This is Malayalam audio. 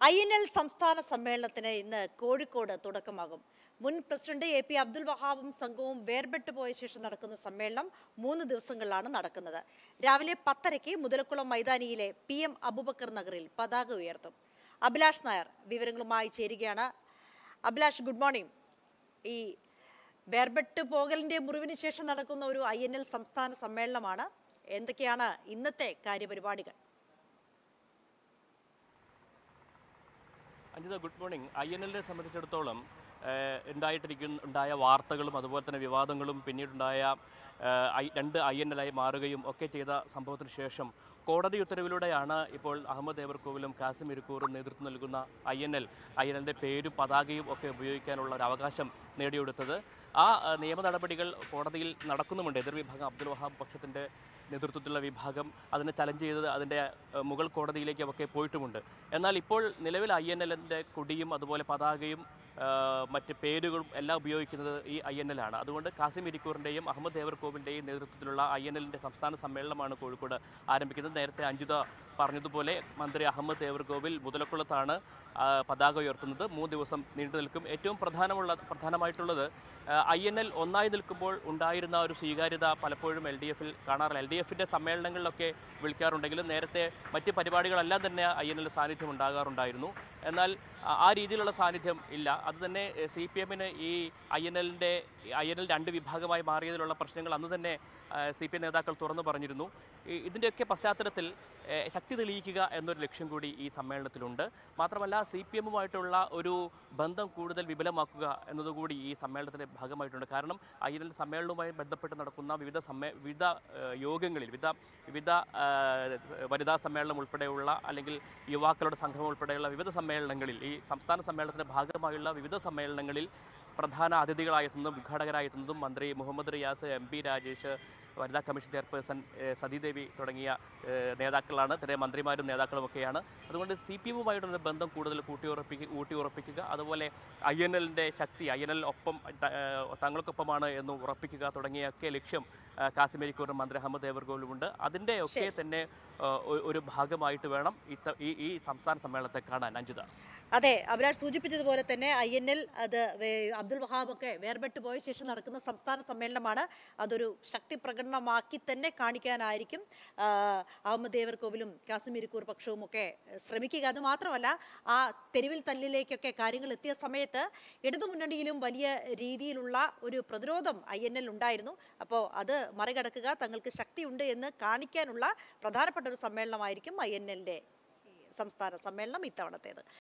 ഐ എൻ എൽ സംസ്ഥാന സമ്മേളനത്തിന് ഇന്ന് കോഴിക്കോട് തുടക്കമാകും മുൻ പ്രസിഡന്റ് എ പി അബ്ദുൽ വഹാബും സംഘവും വേർപെട്ടു പോയ ശേഷം നടക്കുന്ന സമ്മേളനം മൂന്ന് ദിവസങ്ങളിലാണ് നടക്കുന്നത് രാവിലെ പത്തരയ്ക്ക് മുതലക്കുളം മൈതാനിയിലെ പി എം അബുബക്കർ നഗറിൽ പതാക ഉയർത്തും അഭിലാഷ് നായർ വിവരങ്ങളുമായി ചേരുകയാണ് അഭിലാഷ് ഗുഡ് മോർണിംഗ് ഈ വേർപെട്ട് പോകലിന്റെ മുറിവിന് ശേഷം നടക്കുന്ന ഒരു ഐ എൻ എൽ സംസ്ഥാന സമ്മേളനമാണ് എന്തൊക്കെയാണ് ഇന്നത്തെ കാര്യപരിപാടികൾ Anjitha good morning I N എല്ലിനെ സംബന്ധിച്ചിടത്തോളം ഏഹ്, ഉണ്ടായിട്ടിരിക്കുന്ന ഉണ്ടായ വാർത്തകളും അതുപോലെ തന്നെ വിവാദങ്ങളും പിന്നീടുണ്ടായ ഏഹ്, ഐ- രണ്ട് ഐ എൻ എല്ലായി മാറുകയും ഒക്കെ ചെയ്ത സംഭവത്തിന് ശേഷം കോടതി ഉത്തരവിലൂടെയാണ് ഇപ്പോൾ അഹമ്മദ് ഏവർകോവിലും കാസിം ഇരിക്കൂറും നേതൃത്വം നൽകുന്ന I N L I N എല്ലിൻ്റെ പേരും പതാകയും ഒക്കെ ഉപയോഗിക്കാനുള്ള ഒരു അവകാശം നേടിയെടുത്തത് ആ ഏഹ്, നിയമ നടപടികൾ കോടതിയിൽ നടക്കുന്നുമുണ്ട് എതിർവിഭാഗം അബ്ദുൽ വഹാബ് പക്ഷത്തിൻ്റെ നേതൃത്വത്തിലുള്ള വിഭാഗം അതിനെ ചലഞ്ച് ചെയ്തത് അതിൻ്റെ ഏഹ്, മുകൾ കോടതിയിലേക്ക് ഒക്കെ പോയിട്ടുമുണ്ട് എന്നാൽ ഇപ്പോൾ നിലവിൽ ഐ എൻ എല്ലിൻ്റെ കൊടിയും അതുപോലെ പതാകയും ഏഹ്, മറ്റ് പേരുകളും എല്ലാം ഉപയോഗിക്കുന്നത് ഈ ഐ എൻ എൽ ആണ് അതുകൊണ്ട് കാസിം ഇരിക്കൂറിൻ്റെയും അഹമ്മദ് ദേവർകോവിൻ്റെയും നേതൃത്വത്തിലുള്ള ഐ എൻ എല്ലിൻ്റെ സംസ്ഥാന സമ്മേളനമാണ് കോഴിക്കോട് ആരംഭിക്കുന്നത് നേരത്തെ അഞ്ജിത പറഞ്ഞതുപോലെ മന്ത്രി അഹമ്മദ് ദേവർകോവിൽ മുതലക്കുളത്താണ് ആ, പതാക ഉയർത്തുന്നത് മൂന്ന് ദിവസം നീണ്ടു നിൽക്കും ഏറ്റവും പ്രധാനമുള്ള പ്രധാനമായിട്ടുള്ളത് ഐ എൻ എൽ ഒന്നായി നിൽക്കുമ്പോൾ ഉണ്ടായിരുന്ന ഒരു സ്വീകാര്യത പലപ്പോഴും എൽ ഡി എഫിൽ കാണാറില്ല എൽ ഡി എഫിൻ്റെ സമ്മേളനങ്ങളിലൊക്കെ വിളിക്കാറുണ്ടെങ്കിലും നേരത്തെ മറ്റ് പരിപാടികളെല്ലാം തന്നെ ഐ എൻ എൽ സാന്നിധ്യം ഉണ്ടാകാറുണ്ടായിരുന്നു എന്നാൽ ആ- ആ രീതിയിലുള്ള സാന്നിധ്യം ഇല്ല അത് തന്നെ സി പി എമ്മിന് ഈ ഐ എൻ എല്ലിൻ്റെ ഐ എൻ എൽ രണ്ട് വിഭാഗമായി മാറിയതിലുള്ള പ്രശ്നങ്ങൾ അന്ന് തന്നെ സി പി എം നേതാക്കൾ തുറന്നു പറഞ്ഞിരുന്നു ഈ- ഇതിൻ്റെയൊക്കെ പശ്ചാത്തലത്തിൽ ഏഹ്, ശക്തി തെളിയിക്കുക എന്നൊരു ലക്ഷ്യം കൂടി ഈ സമ്മേളനത്തിലുണ്ട് മാത്രമല്ല സി പി എമ്മുമായിട്ടുള്ള ഒരു ബന്ധം കൂടുതൽ വിപുലമാക്കുക എന്നതുകൂടി ഈ സമ്മേളനത്തിൻ്റെ ഭാഗമായിട്ടുണ്ട് കാരണം ഐ എൻ എൽ സമ്മേളനവുമായി ബന്ധപ്പെട്ട് നടക്കുന്ന വിവിധ സമ്മേ വിവിധ ഏഹ്, യോഗങ്ങളിൽ വിവിധ വിവിധ ഏഹ്, വനിതാ സമ്മേളനം ഉൾപ്പെടെയുള്ള അല്ലെങ്കിൽ യുവാക്കളുടെ സംഘം ഉൾപ്പെടെയുള്ള വിവിധ സമ്മേളനങ്ങളിൽ ഈ സംസ്ഥാന സമ്മേളനത്തിൻ്റെ ഭാഗമായുള്ള വിവിധ സമ്മേളനങ്ങളിൽ പ്രധാന അതിഥികളായി എത്തുന്നതും ഉദ്ഘാടകരായി എത്തുന്നതും മന്ത്രി മുഹമ്മദ് റിയാസ് എം പി രാജേഷ് വനിതാ കമ്മീഷൻ ചെയർപേഴ്സൺ ഏഹ്, സതീദേവി തുടങ്ങിയ ഏഹ്, നേതാക്കളാണ് തന്നെ മന്ത്രിമാരും നേതാക്കളുമൊക്കെയാണ് അതുകൊണ്ട് സി പി എമ്മുമായിട്ടുള്ള ബന്ധം കൂടുതൽ കൂട്ടിയുറപ്പിക്കുക ഊട്ടിയുറപ്പിക്കുക അതുപോലെ ഐ എൻ എല്ലിൻ്റെ ശക്തി ഐ എൻ എൽ ഒപ്പം ത- ഏഹ്, തങ്ങൾക്കൊപ്പമാണ് എന്ന് ഉറപ്പിക്കുക തുടങ്ങിയൊക്കെ ലക്ഷ്യം ഏഹ്, കാസിമേരിക്കൂറും മന്ത്രി അഹമ്മദ് ദേവർഗോവിലുമുണ്ട് അതിൻ്റെ ഒക്കെ തന്നെ ഏഹ്, ഒ- ഒരു ഭാഗമായിട്ട് വേണം ഇത്ത- ഈ ഈ സംസ്ഥാന സമ്മേളനത്തെ കാണാൻ അഞ്ജിത അതെ അഭിലാഷ് സൂചിപ്പിച്ചതുപോലെ തന്നെ ഐ എൻ എൽ അത് വേ- അബ്ദുൽ വഹാബ് ഒക്കെ വേർപെട്ട് പോയ ശേഷം നടക്കുന്ന സംസ്ഥാന സമ്മേളനമാണ് അതൊരു ശക്തി പ്രകടനമാക്കി തന്നെ കാണിക്കാനായിരിക്കും ആ, അഹമ്മദ് ദേവർകോവിലും കാശ്മീരിക്കൂർ പക്ഷവും ഒക്കെ ശ്രമിക്കുക അത് മാത്രമല്ല ആ തെരുവിൽ തല്ലിലേക്കൊക്കെ കാര്യങ്ങൾ എത്തിയ സമയത്ത് ഇടതുമുന്നണിയിലും വലിയ രീതിയിലുള്ള ഒരു പ്രതിരോധം ഐ എൻ എൽ ഉണ്ടായിരുന്നു അപ്പോൾ അത് മറികടക്കുക തങ്ങൾക്ക് ശക്തിയുണ്ട് എന്ന് കാണിക്കാനുള്ള പ്രധാനപ്പെട്ട ഒരു സമ്മേളനമായിരിക്കും ഐ എൻ എല്ലിൻ്റെ സംസ്ഥാന സമ്മേളനം ഇത്തവണത്തേത്